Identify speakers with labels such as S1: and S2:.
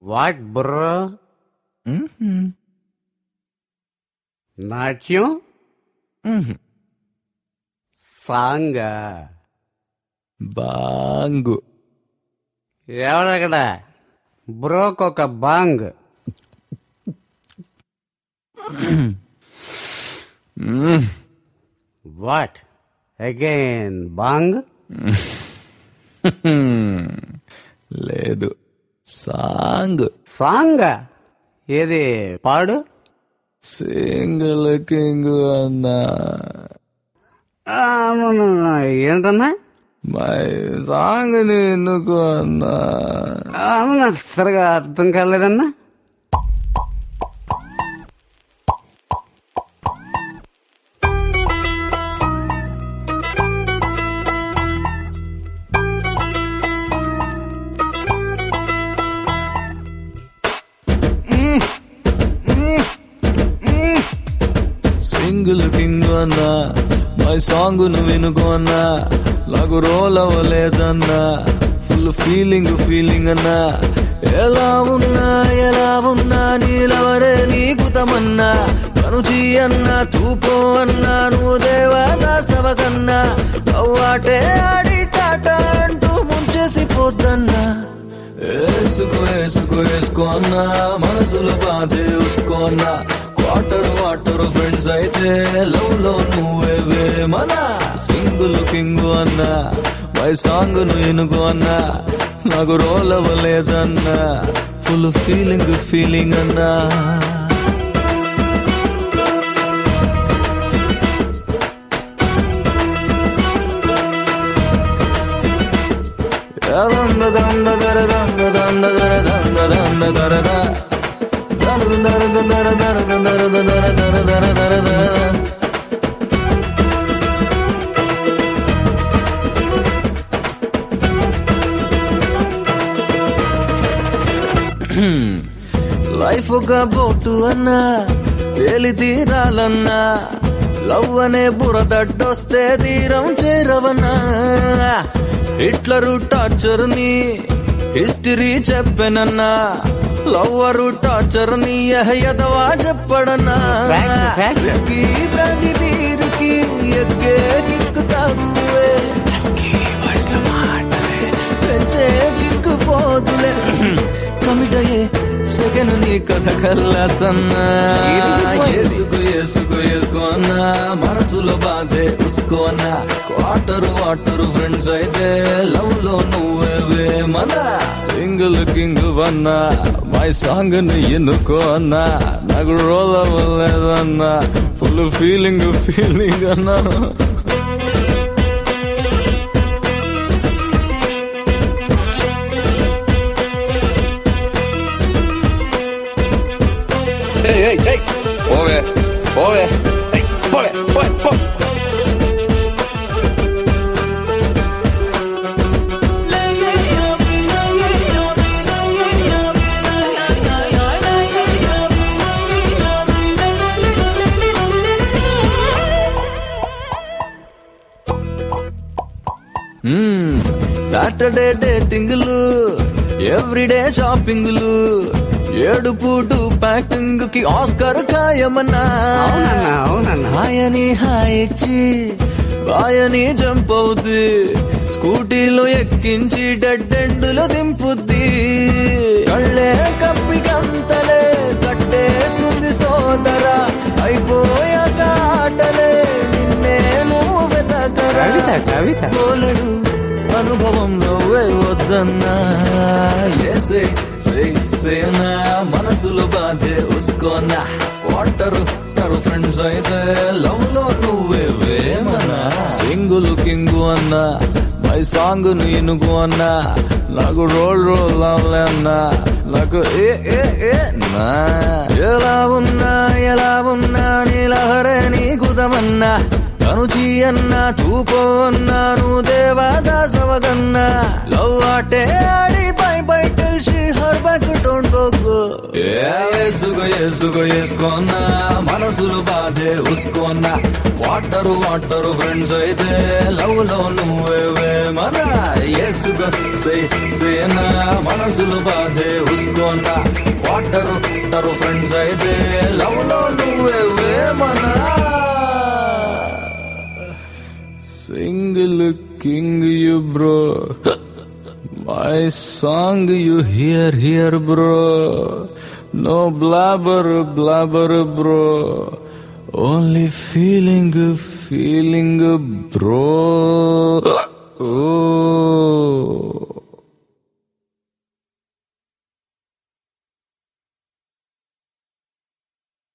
S1: What bro నాట్యం సాంగా
S2: బాంగు
S1: ఎవడక్కడ broke ఒక బాంగ్ what again బాంగ్
S2: లేదు సాంగ్
S1: సాంగ్ ఏది పాడు
S2: సింగిల్ కింగ్ అన్నా
S1: ఆ, no, no, no. ఏంటన్నా
S2: మై సాంగ్ ని ఎందుకు అన్నా
S1: ఆ, నాకు సరిగా అర్థం కాలేదన్నా
S2: సింగిల్ కింగ్ అన్నా మై సాంగ్ ను వినుకో అన్నా నాకు రోల్ అవ్వలేదన్నా ఫుల్ ఫీలింగ్ ఫీలింగ్ అన్నా ఎలా ఉన్నా ఎలా ఉన్నా నీలవరే నీకు తమన్నా కనుచి అన్నా తూపో అన్నా నువ్వు దేవదాసవ కన్నా అవ్వాటే ఆడి టాటా అంటూ ముంచేసి పోద్దన్నా వేసుకో వేసుకో వేసుకో అన్నా మనసులో బాధే చూసుకో అన్నా క్వార్టర్ వాటర్ ఫ్రెండ్స్ అయితే లవ్ లో నువ్వే మన సింగుల్ కింగ్ అన్నా మై సాంగ్ ను ఎనుకో అన్నా నాకు రోల్ అవ్వలేదన్నా ఫుల్ ఫీలింగ్ ఫీలింగ్ అన్నా దంద దంద దర దంద దంద దర దంద దంద దర ద. దర దర దర దర దర దర దర దర దర దర దర. లైఫ్ ఒక బోటు అన్నా తేలి తీరాలన్నా లవ్ అనే బురదడ్డొస్తే తీరం చేరవన్నా హిట్లరు టార్చర్ ని హిస్టరీ చెప్పనన్నా లవ్వరు టార్చర్ ని ఎదవా చెప్పడన్నా
S1: Fact, fact.
S2: విస్కీ బ్రాండి బీరుకి ఎక్కే కిక్కు తక్కువే హస్కీ వాయిస్ లో మాటలే పెంచే కిక్కు పోదులే కమిట్ అయ్యే సెకండ్ నీ కథ కల్లాసన్నా ఏసుకో ఏసుకో ఏసుకో అన్నా మనసులో బాధే ఉసుకో అన్నా వాటర్ వాటర్ ఫ్రెండ్స్ అయితే లవ్ లో నువ్వే మన సింగిల్ కింగ్ వన్నా మై సాంగ్ ని ఎన్నుకో అన్నా నాకు రోల్ అవ్వలేదన్నా ఫుల్ ఫీలింగ్ ఫీలింగ్ అన్నా
S3: Ey, ey, ey. Pobre, pobre. Ey, pobre, pobre, pobre.
S2: Saturday డేటింగ్లు ఎవ్రీడే షాపింగ్లు ఏడు పూటు ప్యాకింగ్ కి ఆస్కర్ ఖాయమన్నా
S1: అవునన్నా అవునన్నా
S2: హాయని హాయ్ ఇచ్చి బాయని జంప్ అవుద్ది స్కూటీలో ఎక్కించి డెడ్ ఎండులో దింపుద్ది కళ్ళే కప్పి గంతలే కట్టేస్తుంది సోదరా అయిపోయాక ఆటలే నిన్నే నువ్వు వెతకరా
S1: కవిత కవిత
S2: పోలడు అనుభవం నువ్వే వద్దన్నా ఏసే సే సేనా మనసులో బాధే ఉసుకోనా వాటర్ టరు ఫ్రెండ్స్ అయితే లవ్ లో నువ్వే వేమనా సింగుల్ కింగు అన్నా మై సాంగ్ నీనుగు అన్నా నాకు రోల్ రోల్ అవ్వలేన్నా నాకు ఏ ఏ ఏ నా ఎలా ఉన్నా ఎలా ఉన్నా నీలహరే నీకు తమన్నా కనుచి అన్నా తూపో అన్నాను దేవాదాసవగన్నా లవ్ ఆటే ఆడి bye bye tell she her back don't go go ఏసుగా ఏసుగా వేసుకోన్నా మనసులు బాధే ఉసుకోన్నా వాటరు వాటరు ఫ్రెండ్స్ అయితే లవ్ లో నువ్వే మన ఏసుగా సే సేనా మనసులు బాధే ఉసుకోన్నా వాటరు వాటరు ఫ్రెండ్స్ అయితే లవ్ లో నువ్వే మన single king you bro My song you hear here bro No blabber blabber bro Only feeling feeling bro Oh